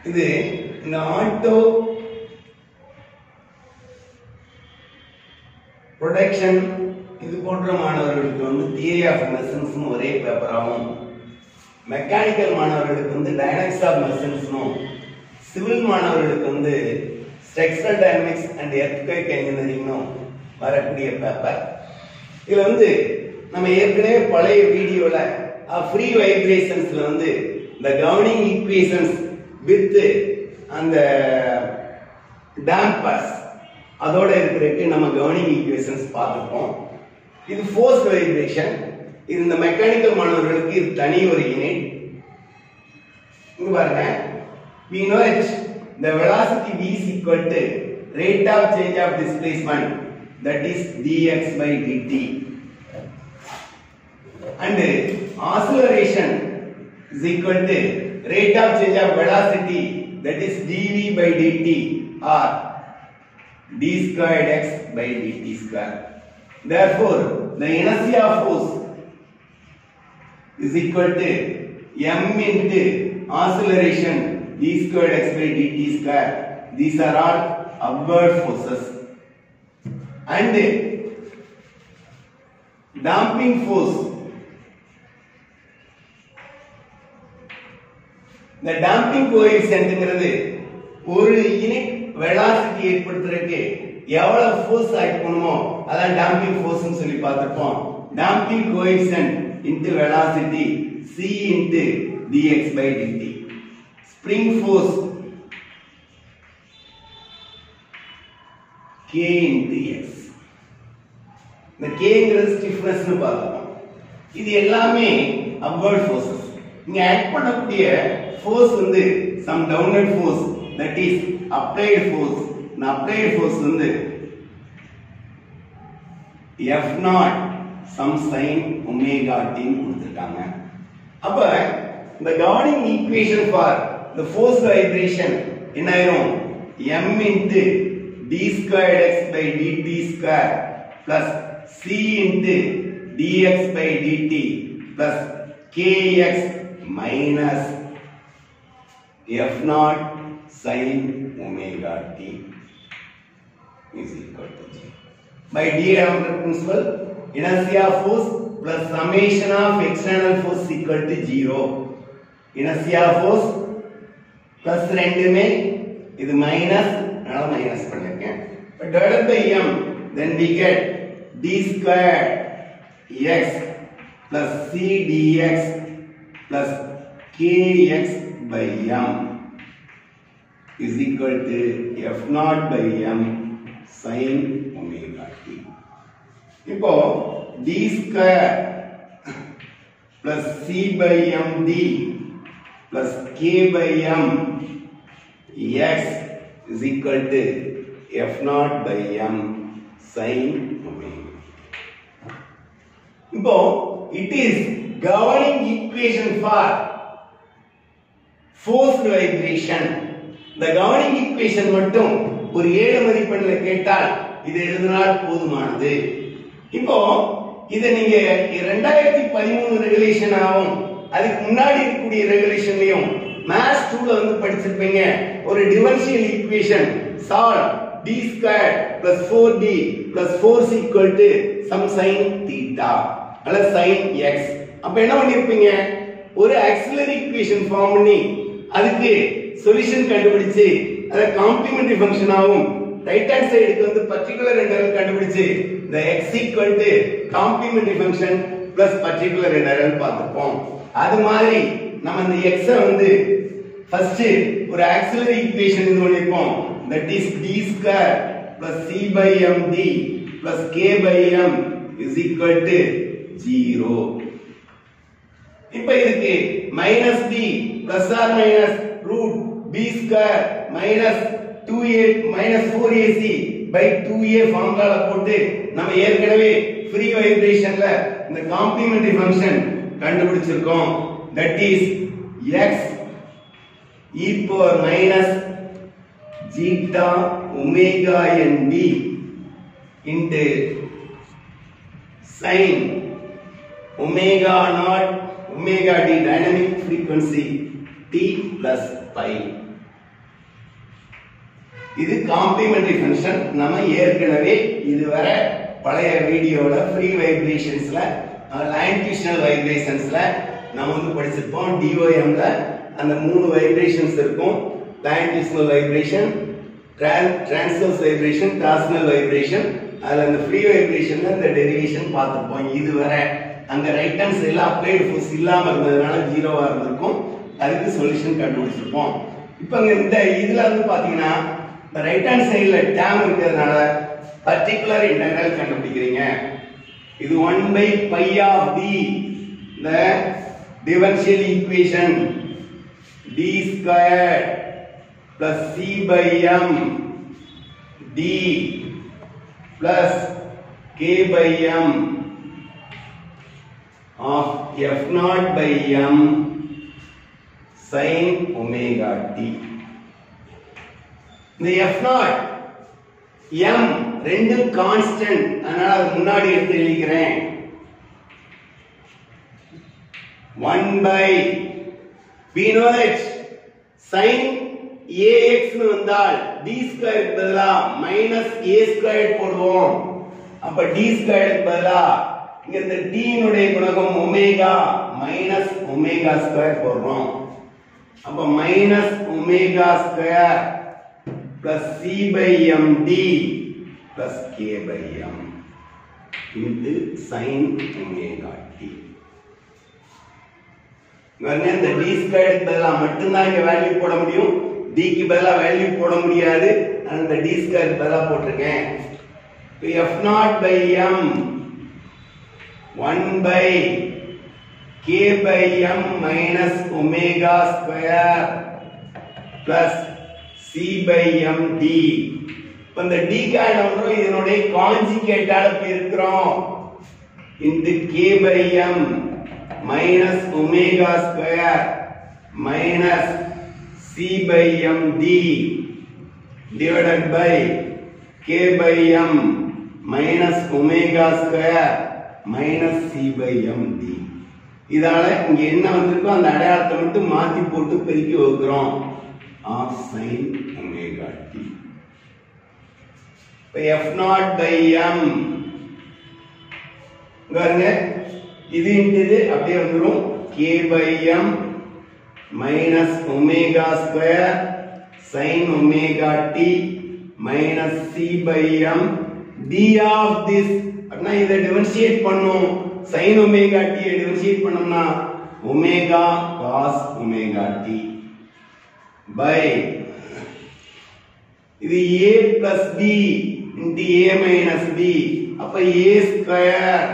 இது இந்த auto production இது போன்ற மாணவர்களுக்கு வந்து தியரி ஆஃப் மெஷின்ஸ்னு ஒரே பேப்பராகவும் மெக்கானிக்கல் மாணவர்களுக்கு வந்து டைனமிக்ஸ் ஆஃப் மெஷின்ஸ்னும் சிவில் மாணவர்களுக்கு வந்து ஸ்ட்ரக்சரல் டைனமிக்ஸ் அண்ட் எர்த்குவேக் இன்ஜினியரிங்னும் வரக்கூடிய பேப்பர் இதுல வந்து நம்ம ஏற்கனவே பழைய வீடியோல ஃப்ரீ வைப்ரேஷன்ஸ்ல வந்து இந்த கவர்னிங் ஈக்குவேஷன்ஸ் வித் அந்த டேம்பர்ஸ் அதோட இருக்கிறதுக்கு நம்ம கவர்னிங் ஈக்குவேஷன்ஸ் பார்த்துருப்போம் இது ஃபோர்ஸ் வைப்ரேஷன் இது இந்த மெக்கானிக்கல் மாணவர்களுக்கு இது தனி ஒரு யூனிட் இங்க பாருங்க we know it the velocity v is equal to rate of change of displacement that is dx by dt and acceleration is equal to rate of change of velocity that is dv by dt or d squared x by dt square therefore the inertia force is equal to m into acceleration d squared x by dt square. These are all upward forces. And damping force. இந்த damping coefficientங்கிறது ஒரு unit velocity ஏற்படுத்துறதுக்கு எவ்வளவு force add பண்ணுமோ அதான் damping forceன்னு சொல்லி பார்த்திருப்போம் damping coefficient into velocity c into dx by dt spring force k into x இந்த kங்கிறது ஸ்டிஃப்னஸ்னு பார்த்தோம் இது எல்லாமே அப்வர்ட் ஃபோர்ஸஸ் இங்க ஆட் பண்ணக்கூடிய ஃபோர்ஸ் வந்து some downward force that is applied force இந்த அப்ளைடு ஃபோர்ஸ் வந்து F naught some sine omega டின்னு கொடுத்துருக்காங்க அப்ப இந்த governing equation for the force vibration என்ன ஆயிரும் m into d squared x by dt square plus c into dx by dt plus kx minus f naught sin omega t is equal to 0. By D'Alembert principle, inertia force plus summation of external force equal to 0. Inertia force plus ரெண்டுமே இது minus அதனால minus பண்ணிருக்கேன் இப்போ divided by M then we get D square X plus C DX plus KX by M is equal to F naught by M sine omega T இப்போ D square plus C by M D plus k by m x is equal to f naught by m sin omega. இப்போ it is governing equation for forced vibration. இந்த governing equation மட்டும் ஒரு ஏழு மதிப்பெண்ல கேட்டால் இது எழுதினால் போதுமானது இப்போ இதை நீங்க ரெண்டாயிரத்தி பதிமூணு ரெகுலேஷன் ஆகும் அதுக்கு முன்னாடி இருக்கக்கூடிய ரெகுலேஷன்லயும் மேத்ஸ் டூல வந்து படிச்சிருப்பீங்க ஒரு differential equation solve d square plus four D plus four equal to some sine theta அல்ல சைன் எக்ஸ் அப்ப என்ன பண்ணிருப்பீங்க ஒரு ஆக்சிலரி ஈக்குவேஷன் ஃபார்ம் பண்ணி அதுக்கு சொல்யூஷன் கண்டுபிடிச்சு அதை காம்ப்ளிமெண்டரி ஃபங்க்ஷன் ஆகும் ரைட் ஹேண்ட் சைடுக்கு வந்து பர்டிகுலர் இன்டர்வல் கண்டுபிடிச்சு இந்த X equal to complementary function plus particular interval பார்த்துப்போம் அது மாதிரி நம்ம இந்த x வந்து ஃபர்ஸ்ட் ஒரு ஆக்சிலரி ஈக்குவேஷன் இது பண்ணிருப்போம் that is d square plus c by m d plus k by m is equal to 0 இப்ப இதுக்கு minus b plus or minus root b square minus 2a minus 4ac by 2a ஃபார்முலால போட்டு நம்ம ஏற்கனவே free வைப்ரேஷன்ல இந்த complementary function கண்டுபிடிச்சிருக்கோம் that is X E power minus zeta omega N T into sine omega naught omega T dynamic frequency T plus by இது complementary function நம்ம ஏற்கனவே இதுவரை பழைய வீடியோல ஃப்ரீ வைப்ரேஷன்ஸ்ல லாங்கிஷனல் வைப்ரேஷன்ஸ்ல நம்ம வந்து படிச்சிருப்போம் டிஓஎம்ல அந்த மூணு வைப்ரேஷன்ஸ் இருக்கும் longitudinal vibration transverse vibration torsional vibration அதுல அந்த ஃப்ரீ வைப்ரேஷன்ல இந்த டெரிவேஷன் பார்த்துருப்போம் இதுவரை அங்க ரைட் ஹேண்ட் சைடுல அப்ளைடு ஃபோர்ஸ் இல்லாம இருந்ததுனால ஜீரோவா இருந்திருக்கும் அதுக்கு சொல்யூஷன் கண்டுபிடிச்சிருப்போம் இப்போ இங்க இந்த இதுல வந்து பாத்தீங்கன்னா இந்த ரைட் ஹேண்ட் சைடுல டேம் இருக்கிறதுனால பர்டிகுலர் இன்டெகிரல் கண்டுபிடிக்கிறீங்க இது one by phi of D இந்த differential equation D square plus C by M D plus K by M of F naught by M sin omega t இந்த f நாட் m ரெண்டும் constant அதனால அது முன்னாடி எடுத்து எழுதிக்கிறேன் 1 by we know that sin ax னு வந்தால் d ஸ்கொயர் பதிலா மைனஸ் a ஸ்கொயர் போடுவோம் அப்ப d ஸ்கொயர் பதிலா இங்க இந்த d னுடைய குணகம் ஒமேகா மைனஸ் ஒமேகா ஸ்கொயர் போடுறோம் அப்ப minus omega square plus C by M D plus K by M into sine omega T இந்த டி ஸ்கொயருக்கு பதிலாக மட்டும்தான் இங்க வேல்யூ போட முடியும் டிக்கு பதிலாக வேல்யூ போட முடியாது நான் இந்த டி ஸ்கொயருக்கு பதிலாக போட்டிருக்கேன் F naught by M one by k by m minus omega square plus c by m d இப்ப இந்த d கார்டு வந்து இதனுடைய காஞ்சிகேட்டால இருக்கிறோம் into k by m minus omega square minus c by m d divided by k by m minus omega square minus c by m d இதால இங்க என்ன வந்திருக்கோ அந்த அடையாளத்தை மட்டும் மாத்தி போட்டு பெருக்கி வைக்கிறோம் ஆஃப் சைன் ஒமேகா டி இப்போ எஃப் நாட் பை எம் பாருங்க இது இது அப்படியே வந்துடும் K by M minus omega square sine omega T minus C by M D of this அப்படின்னா இதை டிஃபரன்ஷியேட் பண்ணும் sin omega t ஐ டிஃபரன்ஷியேட் பண்ணோம்னா omega cos omega t by இது a plus b into a minus b அப்ப a square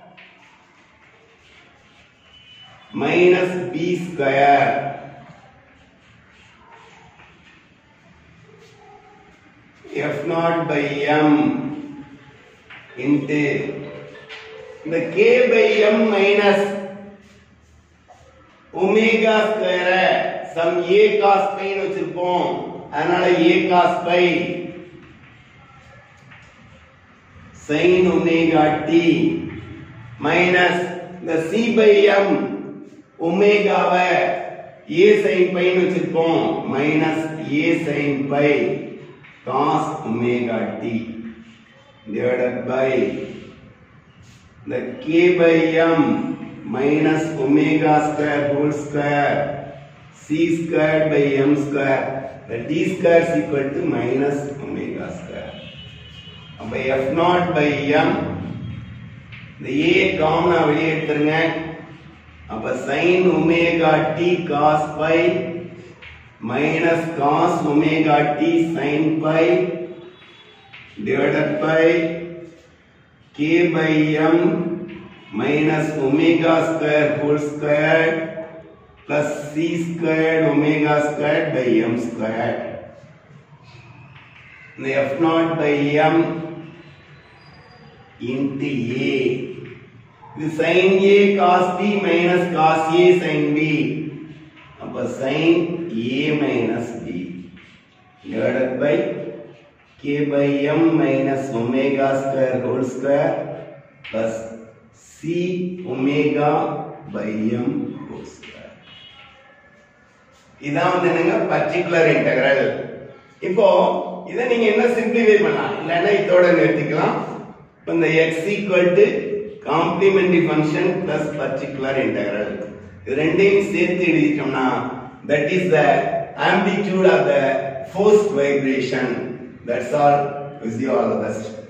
minus b square f நாட் by m into இந்த k by m minus omega square some a cos phi னு வச்சிருப்போம் அதனால a cos phi sin omega t minus இந்த c by m ஒமேகாவை a sin phi னு வச்சிருப்போம் minus a sin phi cos ஒமேகா t divided by the k by m minus omega square whole square c squared by m square the d square is equal to minus omega square அப்ப f naught by m இந்த a காமனா வெளியே எடுத்துருங்க அப்ப sin omega t cos phi minus cos omega t sin phi divided by k by m minus omega square whole square plus c squared omega squared by m squared. The f naught by m into a. இது sin a cos b minus cos a sin b. அப்ப sin a minus b divided by k by m minus omega square whole square plus c omega by m whole square இதான் வந்து என்னங்க particular integral இப்போ இதை நீங்க என்ன simplify பண்ணலாம் இல்லைன்னா இதோட நிறுத்திக்கலாம் இப்போ இந்த X equal to complementary function plus particular integral இது ரெண்டையும் சேர்த்து எழுதிட்டோம்னா that is the amplitude of the forced vibration that's all wish you all the best